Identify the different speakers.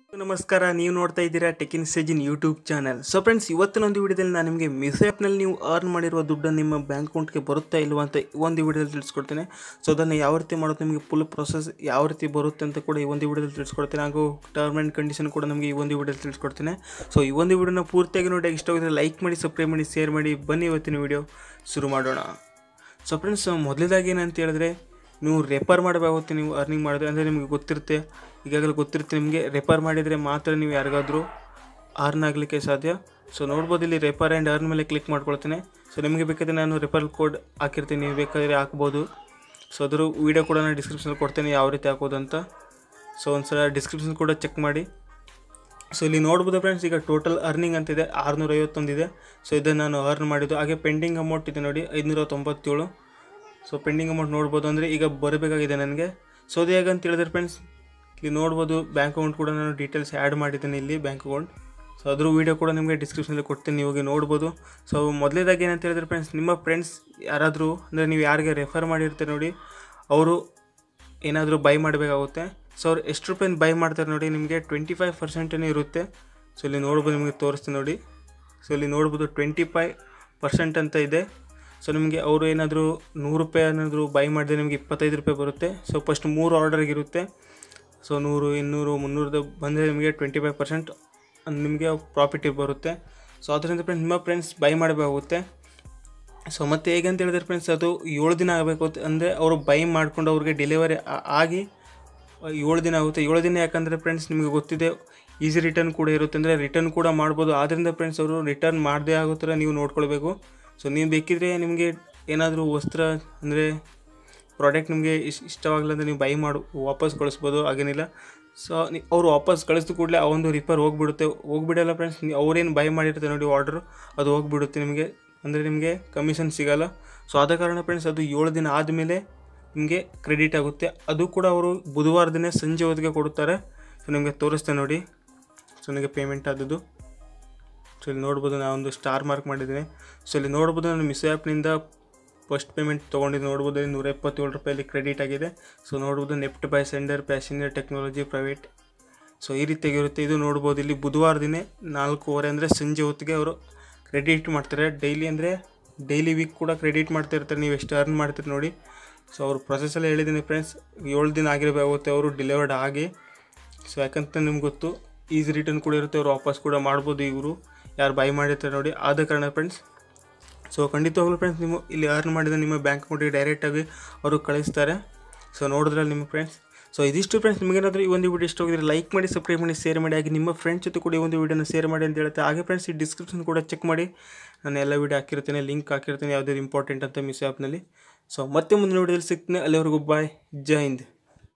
Speaker 1: ನಮಸ್ಕಾರ ನೀವು ನೋಡ್ತಾ ಇದ್ದೀರಾ ಟೆಕಿನ್ ಸೇಜಿನ್ ಯೂಟ್ಯೂಬ್ ಚಾನಲ್ ಸೊ ಫ್ರೆಂಡ್ಸ್ ಇವತ್ತಿನ ಒಂದು ವಿಡಿಯೋದಲ್ಲಿ ನಾನು ನಿಮಗೆ ಮಿಸೋ ಆ್ಯಪ್ನಲ್ಲಿ ನೀವು ಅರ್ನ್ ಮಾಡಿರುವ ದುಡ್ಡು ನಿಮ್ಮ ಬ್ಯಾಂಕ್ ಅಕೌಂಟ್ಗೆ ಬರುತ್ತಾ ಇಲ್ವಾ ಅಂತ ಈ ಒಂದು ವಿಡಿಯೋದಲ್ಲಿ ತಿಳಿಸ್ಕೊಡ್ತೇನೆ ಸೊ ಅದನ್ನು ಯಾವ ರೀತಿ ಮಾಡೋದು ನಿಮಗೆ ಫುಲ್ ಪ್ರೊಸೆಸ್ ಯಾವ ರೀತಿ ಬರುತ್ತೆ ಅಂತ ಕೂಡ ಈ ಒಂದು ವಿಡಿಯೋದಲ್ಲಿ ತಿಳಿಸ್ಕೊಡ್ತೇನೆ ಹಾಗೂ ಟರ್ಮ್ ಆ್ಯಂಡ್ ಕಂಡೀಷನ್ ಕೂಡ ನಮಗೆ ಈ ಒಂದು ವಿಡಿಯೋದಲ್ಲಿ ತಿಳಿಸ್ಕೊಡ್ತೇನೆ ಸೊ ಈ ಒಂದು ವಿಡಿಯೋನ ಪೂರ್ತಿಯಾಗಿ ನೋಡಿ ಇಷ್ಟ ಆಗಿದ್ರೆ ಲೈಕ್ ಮಾಡಿ ಸಬ್ಸ್ಕ್ರೈಬ್ ಮಾಡಿ ಶೇರ್ ಮಾಡಿ ಬನ್ನಿ ಇವತ್ತಿನ ವಿಡಿಯೋ ಶುರು ಮಾಡೋಣ ಸೊ ಫ್ರೆಂಡ್ಸ್ ಮೊದಲೇದಾಗಿ ಏನಂತ ಹೇಳಿದ್ರೆ ನೀವು ರೆಫರ್ ಮಾಡಬೇಕಾಗುತ್ತೆ ನೀವು ಅರ್ನಿಂಗ್ ಮಾಡಿದ್ರೆ ಅಂದರೆ ನಿಮಗೆ ಗೊತ್ತಿರುತ್ತೆ ಈಗಾಗಲೇ ಗೊತ್ತಿರುತ್ತೆ ನಿಮಗೆ ರೆಫರ್ ಮಾಡಿದರೆ ಮಾತ್ರ ನೀವು ಯಾರಿಗಾದರೂ ಅರ್ನ್ ಆಗಲಿಕ್ಕೆ ಸಾಧ್ಯ ಸೊ ನೋಡ್ಬೋದು ಇಲ್ಲಿ ರೆಫರ್ ಆ್ಯಂಡ್ ಅರ್ನ್ ಮೇಲೆ ಕ್ಲಿಕ್ ಮಾಡ್ಕೊಳ್ತೇನೆ ಸೊ ನಿಮಗೆ ಬೇಕಾದರೆ ನಾನು ರೆಫರ್ ಕೋಡ್ ಹಾಕಿರ್ತೀನಿ ನೀವು ಬೇಕಾದರೆ ಹಾಕ್ಬೋದು ಸೊ ಅದ್ರ ವೀಡಿಯೋ ಕೂಡ ನಾನು ಡಿಸ್ಕ್ರಿಪ್ಷನಲ್ಲಿ ಕೊಡ್ತೇನೆ ಯಾವ ರೀತಿ ಹಾಕೋದು ಅಂತ ಸೊ ಒಂದ್ಸಲ ಡಿಸ್ಕ್ರಿಪ್ಷನ್ ಕೂಡ ಚೆಕ್ ಮಾಡಿ ಸೊ ಇಲ್ಲಿ ನೋಡ್ಬೋದು ಫ್ರೆಂಡ್ಸ್ ಈಗ ಟೋಟಲ್ ಅರ್ನಿಂಗ್ ಅಂತಿದೆ ಆರುನೂರ ಐವತ್ತೊಂದಿದೆ ಸೊ ಇದನ್ನು ನಾನು ಅರ್ನ್ ಮಾಡಿದ್ದು ಹಾಗೆ ಪೆಂಡಿಂಗ್ ಅಮೌಂಟ್ ಇದೆ ನೋಡಿ ಐದುನೂರ ತೊಂಬತ್ತೇಳು ಸೊ ಪೆಂಡಿಂಗ್ ಅಮೌಂಟ್ ನೋಡ್ಬೋದು ಅಂದರೆ ಈಗ ಬರಬೇಕಾಗಿದೆ ನನಗೆ ಸೊ ಅದು ಹೇಗೆ ಅಂತ ಹೇಳಿದ್ರೆ ಫ್ರೆಂಡ್ಸ್ ಇಲ್ಲಿ ನೋಡ್ಬೋದು ಬ್ಯಾಂಕ್ ಅಕೌಂಟ್ ಕೂಡ ನಾನು ಡೀಟೇಲ್ಸ್ ಆ್ಯಡ್ ಮಾಡಿದ್ದೀನಿ ಇಲ್ಲಿ ಬ್ಯಾಂಕ್ ಅಕೌಂಟ್ ಸೊ ಅದ್ರ ವೀಡಿಯೋ ಕೂಡ ನಿಮಗೆ ಡಿಸ್ಕ್ರಿಪ್ಷನಲ್ಲಿ ಕೊಡ್ತೀನಿ ನೀವು ಹೋಗಿ ನೋಡ್ಬೋದು ಸೊ ಮೊದಲೇದಾಗಿ ಏನಂತ ಹೇಳಿದ್ರೆ ಫ್ರೆಂಡ್ಸ್ ನಿಮ್ಮ ಫ್ರೆಂಡ್ಸ್ ಯಾರಾದರೂ ಅಂದರೆ ನೀವು ಯಾರಿಗೆ ರೆಫರ್ ಮಾಡಿರ್ತೀರಿ ನೋಡಿ ಅವರು ಏನಾದರೂ ಬೈ ಮಾಡಬೇಕಾಗುತ್ತೆ ಸೊ ಅವ್ರು ಎಷ್ಟು ರೂಪಾಯಿನ ಬೈ ಮಾಡ್ತಾರೆ ನೋಡಿ ನಿಮಗೆ ಟ್ವೆಂಟಿ ಫೈವ್ ಪರ್ಸೆಂಟೇ ಇರುತ್ತೆ ಸೊ ಇಲ್ಲಿ ನೋಡ್ಬೋದು ನಿಮಗೆ ತೋರಿಸ್ತೀನಿ ನೋಡಿ ಸೊ ಇಲ್ಲಿ ನೋಡ್ಬೋದು ಟ್ವೆಂಟಿ ಫೈವ್ ಪರ್ಸೆಂಟ್ ಅಂತ ಇದೆ ಸೊ ನಿಮಗೆ ಅವರು ಏನಾದರೂ ನೂರು ರೂಪಾಯಿ ಏನಾದರೂ ಬೈ ಮಾಡಿದ್ರೆ ನಿಮಗೆ ಇಪ್ಪತ್ತೈದು ರೂಪಾಯಿ ಬರುತ್ತೆ ಸೊ ಫಸ್ಟ್ ಮೂರು ಆರ್ಡರ್ಗಿರುತ್ತೆ ಸೊ ನೂರು ಇನ್ನೂರು ಮುನ್ನೂರದ್ದು ಬಂದರೆ ನಿಮಗೆ ಟ್ವೆಂಟಿ ಫೈವ್ ಪರ್ಸೆಂಟ್ ನಿಮಗೆ ಪ್ರಾಫಿಟ್ ಬರುತ್ತೆ ಸೊ ಅದರಿಂದ ಫ್ರೆಂಡ್ಸ್ ನಿಮ್ಮ ಫ್ರೆಂಡ್ಸ್ ಬೈ ಮಾಡಬೇಕಾಗುತ್ತೆ ಸೊ ಮತ್ತೆ ಹೇಗೆ ಅಂತ ಹೇಳಿದ್ರೆ ಫ್ರೆಂಡ್ಸ್ ಅದು ಏಳು ದಿನ ಆಗಬೇಕು ಅಂದರೆ ಅವರು ಬೈ ಮಾಡ್ಕೊಂಡು ಅವ್ರಿಗೆ ಡೆಲಿವರಿ ಆಗಿ ಏಳು ದಿನ ಆಗುತ್ತೆ ಏಳು ದಿನ ಯಾಕಂದರೆ ಫ್ರೆಂಡ್ಸ್ ನಿಮಗೆ ಗೊತ್ತಿದೆ ಈಸಿ ರಿಟರ್ನ್ ಕೂಡ ಇರುತ್ತೆ ಅಂದರೆ ರಿಟರ್ನ್ ಕೂಡ ಮಾಡ್ಬೋದು ಆದ್ದರಿಂದ ಫ್ರೆಂಡ್ಸ್ ಅವರು ರಿಟರ್ನ್ ಮಾಡದೇ ಆಗೋ ಥರ ನೀವು ನೋಡ್ಕೊಳ್ಬೇಕು ಸೊ ನೀವು ಬೇಕಿದ್ರೆ ನಿಮಗೆ ಏನಾದರೂ ವಸ್ತ್ರ ಅಂದರೆ ಪ್ರಾಡಕ್ಟ್ ನಿಮಗೆ ಇಷ್ಟ ಇಷ್ಟವಾಗಲ್ಲ ಅಂದರೆ ನೀವು ಬೈ ಮಾಡು ವಾಪಸ್ ಕಳಿಸ್ಬೋದು ಹಾಗೇನಿಲ್ಲ ಸೊ ಅವ್ರು ವಾಪಸ್ ಕಳಿಸಿದ ಕೂಡಲೇ ಆ ಒಂದು ರಿಪೇರ್ ಹೋಗ್ಬಿಡುತ್ತೆ ಹೋಗ್ಬಿಡಲ್ಲ ಫ್ರೆಂಡ್ಸ್ ಅವ್ರೇನು ಬೈ ಮಾಡಿರ್ತಾರೆ ನೋಡಿ ಆರ್ಡ್ರು ಅದು ಹೋಗ್ಬಿಡುತ್ತೆ ನಿಮಗೆ ಅಂದರೆ ನಿಮಗೆ ಕಮಿಷನ್ ಸಿಗಲ್ಲ ಸೊ ಆದ ಕಾರಣ ಫ್ರೆಂಡ್ಸ್ ಅದು ಏಳು ದಿನ ಆದಮೇಲೆ ನಿಮಗೆ ಕ್ರೆಡಿಟ್ ಆಗುತ್ತೆ ಅದು ಕೂಡ ಅವರು ಬುಧವಾರ ದಿನ ಸಂಜೆ ಹೊತ್ತಿಗೆ ಕೊಡುತ್ತಾರೆ ಸೊ ನಿಮಗೆ ತೋರಿಸ್ತೇನೆ ನೋಡಿ ಸೊ ನನಗೆ ಪೇಮೆಂಟ್ ಆದದ್ದು ಸೊ ಇಲ್ಲಿ ನೋಡ್ಬೋದು ನಾವೊಂದು ಸ್ಟಾರ್ ಮಾರ್ಕ್ ಮಾಡಿದ್ದೀನಿ ಸೊ ಇಲ್ಲಿ ನೋಡ್ಬೋದು ನಾನು ಮಿಸ್ ಆ್ಯಪ್ನಿಂದ ಫಸ್ಟ್ ಪೇಮೆಂಟ್ ತೊಗೊಂಡಿದ್ದು ನೋಡ್ಬೋದು ಇಲ್ಲಿ ನೂರ ಎಪ್ಪತ್ತೇಳು ರೂಪಾಯಲ್ಲಿ ಕ್ರೆಡಿಟ್ ಆಗಿದೆ ಸೊ ನೋಡ್ಬೋದು NEFT by sender passenger technology private so ಈ ರೀತಿಯಾಗಿರುತ್ತೆ ಇದು ನೋಡ್ಬೋದು ಇಲ್ಲಿ ಬುಧವಾರ ದಿನ ನಾಲ್ಕೂವರೆ ಅಂದರೆ ಸಂಜೆ ಹೊತ್ತಿಗೆ ಅವರು ಕ್ರೆಡಿಟ್ ಮಾಡ್ತಾರೆ ಡೈಲಿ ಅಂದರೆ ಡೈಲಿ ವೀಕ್ ಕೂಡ ಕ್ರೆಡಿಟ್ ಮಾಡ್ತಾ ಇರ್ತಾರೆ ನೀವು ಎಷ್ಟು ಅರ್ನ್ ಮಾಡ್ತೀರಿ ನೋಡಿ ಸೊ ಅವ್ರ ಪ್ರೊಸೆಸಲ್ಲಿ ಹೇಳಿದ್ದೀನಿ ಫ್ರೆಂಡ್ಸ್ ಏಳು ದಿನ ಆಗಿರಬೇಕಾಗುತ್ತೆ ಅವರು ಡೆಲಿವರ್ಡ್ ಆಗಿ ಸೊ ಯಾಕಂತ ನಿಮ್ಗೆ ಗೊತ್ತು ಈಸಿ ರಿಟರ್ನ್ ಕೂಡ ಇರುತ್ತೆ ಅವ್ರು ವಾಪಸ್ ಕೂಡ ಮಾಡ್ಬೋದು ಇವರು ಯಾರು ಬೈ ಮಾಡಿರ್ತಾರೆ ನೋಡಿ ಆದ ಕಾರಣ ಫ್ರೆಂಡ್ಸ್ ಸೊ ಖಂಡಿತವಾಗ್ಲೂ ಫ್ರೆಂಡ್ಸ್ ನೀವು ಇಲ್ಲಿ ಅರ್ನ್ ಮಾಡಿದ ನಿಮ್ಮ ಬ್ಯಾಂಕ್ ಅಕೌಂಟಿಗೆ ಡೈರೆಕ್ಟಾಗಿ ಅವರು ಕಳಿಸ್ತಾರೆ ಸೊ ನೋಡಿದ್ರಲ್ಲ ನಿಮ್ಮ ಫ್ರೆಂಡ್ಸ್ ಸೊ ಇದಿಷ್ಟು ಫ್ರೆಂಡ್ಸ್ ನಿಮಗೇನಾದರೂ ಈ ಒಂದು ವಿಡಿಯೋ ಇಷ್ಟ ಹೋಗಿದ್ರೆ ಲೈಕ್ ಮಾಡಿ ಸಬ್ಸ್ಕ್ರೈಬ್ ಮಾಡಿ ಶೇರ್ ಮಾಡಿ ಹಾಗೆ ನಿಮ್ಮ ಫ್ರೆಂಡ್ಸ್ ಜೊತೆ ಕೂಡ ಈ ಒಂದು ವಿಡಿಯೋನ ಶೇರ್ ಮಾಡಿ ಅಂತ ಹೇಳ್ತಾ ಹಾಗೆ ಫ್ರೆಂಡ್ಸ್ ಈ ಡಿಸ್ಕ್ರಿಪ್ಷನ್ ಕೂಡ ಚೆಕ್ ಮಾಡಿ ನಾನು ಎಲ್ಲ ವಿಡಿಯೋ ಹಾಕಿರ್ತೀನಿ ಲಿಂಕ್ ಹಾಕಿರ್ತೀನಿ ಯಾವುದೇ ಇಂಪಾರ್ಟೆಂಟ್ ಅಂತ ಮಿಸ್ ಆ್ಯಪ್ನಲ್ಲಿ ಸೊ ಮತ್ತೆ ಮುಂದಿನ ವಿಡಿಯೋದಲ್ಲಿ ಸಿಗ್ತೀನಿ ಅಲ್ಲಿವರೆಗೂ ಬಾಯ್ ಜೈ ಹಿಂದ್